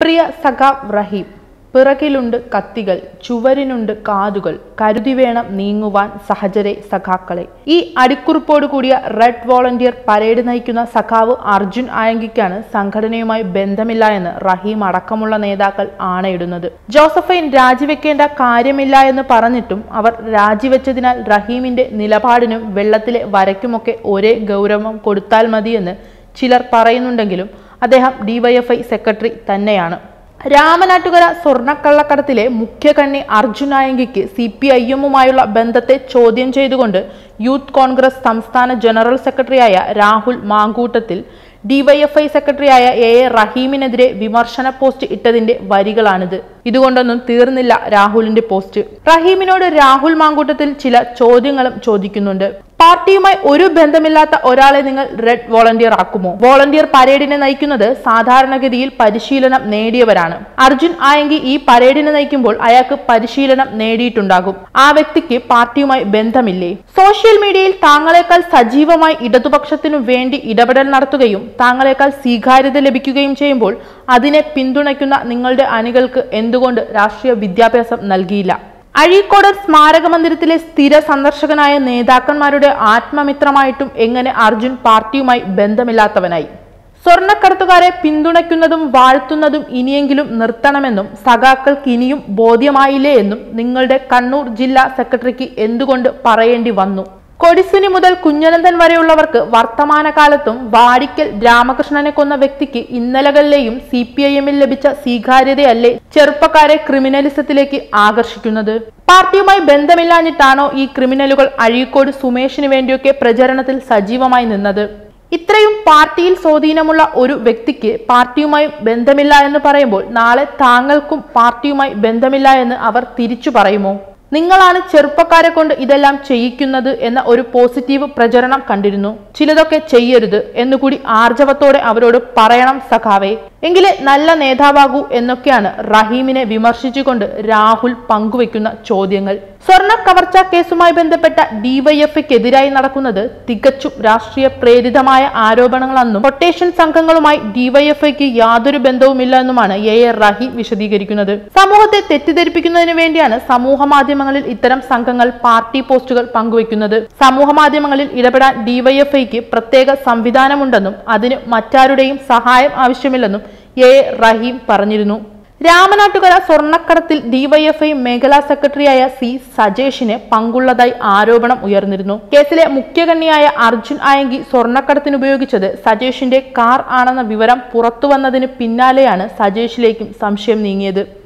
പ്രിയ സഖാവ് റഹീം പിറകിലുണ്ട് കത്തികൾ ചുവരിനുണ്ട് കാതുകൾ കരുതി വേണം നീങ്ങുവാൻ സഹചരെ സഖാക്കളെ ഈ അടിക്കുറിപ്പോട് കൂടിയ റെഡ് വോളണ്ടിയർ പരേഡ് നയിക്കുന്ന സഖാവ് അർജുൻ ആയങ്കിക്കാണ് സംഘടനയുമായി ബന്ധമില്ല എന്ന് റഹീം അടക്കമുള്ള നേതാക്കൾ ആണയിടുന്നത് ജോസഫൈൻ രാജിവെക്കേണ്ട കാര്യമില്ല എന്ന് പറഞ്ഞിട്ടും അവർ രാജിവെച്ചതിനാൽ റഹീമിന്റെ നിലപാടിനും വെള്ളത്തിലെ വരയ്ക്കുമൊക്കെ ഒരേ ഗൗരവം കൊടുത്താൽ മതിയെന്ന് ചിലർ പറയുന്നുണ്ടെങ്കിലും അദ്ദേഹം ഡിവൈഎഫ്ഐ സെക്രട്ടറി തന്നെയാണ് രാമനാട്ടുകര സ്വർണ്ണക്കള്ളക്കടത്തിലെ മുഖ്യകണ്ണി അർജുനായങ്കിക്ക് സി പി ഐ എമ്മുമായുള്ള ബന്ധത്തെ ചോദ്യം ചെയ്തുകൊണ്ട് യൂത്ത് കോൺഗ്രസ് സംസ്ഥാന ജനറൽ സെക്രട്ടറിയായ രാഹുൽ മാങ്കൂട്ടത്തിൽ ഡിവൈഎഫ്ഐ സെക്രട്ടറിയായ എ എ റഹീമിനെതിരെ വിമർശന പോസ്റ്റ് ഇട്ടതിന്റെ വരികളാണിത് ഇതുകൊണ്ടൊന്നും തീർന്നില്ല രാഹുലിന്റെ പോസ്റ്റ് റഹീമിനോട് രാഹുൽ മാങ്കൂട്ടത്തിൽ ചില ചോദ്യങ്ങളും ചോദിക്കുന്നുണ്ട് പാർട്ടിയുമായി ഒരു ബന്ധമില്ലാത്ത ഒരാളെ നിങ്ങൾ റെഡ് വോളണ്ടിയർ ആക്കുമോ വോളണ്ടിയർ പരേഡിനെ നയിക്കുന്നത് സാധാരണഗതിയിൽ പരിശീലനം നേടിയവരാണ് അർജുൻ ആയെങ്കിൽ ഈ പരേഡിനെ നയിക്കുമ്പോൾ അയാൾക്ക് പരിശീലനം നേടിയിട്ടുണ്ടാകും ആ വ്യക്തിക്ക് പാർട്ടിയുമായി ബന്ധമില്ലേ സോഷ്യൽ മീഡിയയിൽ താങ്കളെക്കാൾ സജീവമായി ഇടതുപക്ഷത്തിനു വേണ്ടി ഇടപെടൽ നടത്തുകയും താങ്കളെക്കാൾ സ്വീകാര്യത ലഭിക്കുകയും ചെയ്യുമ്പോൾ അതിനെ പിന്തുണയ്ക്കുന്ന നിങ്ങളുടെ അണികൾക്ക് എന്തുകൊണ്ട് രാഷ്ട്രീയ വിദ്യാഭ്യാസം നൽകിയില്ല അഴീക്കോട് സ്മാരക മന്ദിരത്തിലെ സ്ഥിര സന്ദർശകനായ നേതാക്കന്മാരുടെ ആത്മമിത്രമായിട്ടും എങ്ങനെ അർജുൻ പാർട്ടിയുമായി ബന്ധമില്ലാത്തവനായി സ്വർണ്ണക്കടത്തുകാരെ പിന്തുണയ്ക്കുന്നതും വാഴ്ത്തുന്നതും ഇനിയെങ്കിലും നിർത്തണമെന്നും സഖാക്കൾക്ക് ഇനിയും ബോധ്യമായില്ലേ എന്നും നിങ്ങളുടെ കണ്ണൂർ ജില്ലാ സെക്രട്ടറിക്ക് എന്തുകൊണ്ട് പറയേണ്ടി വന്നു കൊടിസുനി മുതൽ കുഞ്ഞനന്ദൻ വരെയുള്ളവർക്ക് വർത്തമാനകാലത്തും വാടിക്കൽ രാമകൃഷ്ണനെ കൊന്ന വ്യക്തിക്ക് ഇന്നലകളിലെയും സി പി ഐ എമ്മിൽ ലഭിച്ച സ്വീകാര്യതയല്ലേ ചെറുപ്പക്കാരെ ക്രിമിനലിസത്തിലേക്ക് ആകർഷിക്കുന്നത് പാർട്ടിയുമായി ബന്ധമില്ലാഞ്ഞിട്ടാണോ ഈ ക്രിമിനലുകൾ അഴീക്കോട് സുമേഷിന് വേണ്ടിയൊക്കെ പ്രചരണത്തിൽ സജീവമായി നിന്നത് ഇത്രയും പാർട്ടിയിൽ സ്വാധീനമുള്ള ഒരു വ്യക്തിക്ക് പാർട്ടിയുമായി ബന്ധമില്ല എന്ന് പറയുമ്പോൾ നാളെ താങ്കൾക്കും പാർട്ടിയുമായി ബന്ധമില്ല എന്ന് അവർ തിരിച്ചു പറയുമോ നിങ്ങളാണ് ചെറുപ്പക്കാരെ കൊണ്ട് ഇതെല്ലാം ചെയ്യിക്കുന്നത് എന്ന ഒരു പോസിറ്റീവ് പ്രചരണം കണ്ടിരുന്നു ചിലതൊക്കെ ചെയ്യരുത് എന്നുകൂടി ആർജവത്തോടെ അവരോട് പറയണം സഖാവേ എങ്കിലേ നല്ല നേതാവാകൂ എന്നൊക്കെയാണ് റഹീമിനെ വിമർശിച്ചുകൊണ്ട് രാഹുൽ പങ്കുവെക്കുന്ന ചോദ്യങ്ങൾ സ്വർണ്ണ കവർച്ച കേസുമായി ബന്ധപ്പെട്ട ഡിവൈഎഫ്ഐക്കെതിരായി നടക്കുന്നത് തികച്ചും രാഷ്ട്രീയ പ്രേരിതമായ ആരോപണങ്ങളെന്നും കൊട്ടേഷൻ സംഘങ്ങളുമായി ഡിവൈഎഫ്ഐക്ക് യാതൊരു ബന്ധവുമില്ല എന്നുമാണ് എ എ റഹീം വിശദീകരിക്കുന്നത് സമൂഹത്തെ തെറ്റിദ്ധരിപ്പിക്കുന്നതിന് വേണ്ടിയാണ് സമൂഹ മാധ്യമങ്ങളിൽ ഇത്തരം സംഘങ്ങൾ പാർട്ടി പോസ്റ്റുകൾ പങ്കുവെക്കുന്നത് സമൂഹ മാധ്യമങ്ങളിൽ ഇടപെടാൻ ഡിവൈഎഫ്ഐക്ക് പ്രത്യേക സംവിധാനമുണ്ടെന്നും അതിന് മറ്റാരുടെയും സഹായം ആവശ്യമില്ലെന്നും എ എ റഹീം പറഞ്ഞിരുന്നു രാമനാട്ടുകര സ്വർണ്ണക്കടത്തിൽ ഡിവൈഎഫ്ഐ മേഖലാ സെക്രട്ടറിയായ സി സജേഷിന് പങ്കുള്ളതായി ആരോപണം ഉയർന്നിരുന്നു കേസിലെ മുഖ്യകണ്ണിയായ അർജുൻ ആയങ്കി സ്വർണ്ണക്കടത്തിന് ഉപയോഗിച്ചത് സജേഷിന്റെ കാർ ആണെന്ന വിവരം പുറത്തുവന്നതിന് പിന്നാലെയാണ് സജേഷിലേക്കും സംശയം നീങ്ങിയത്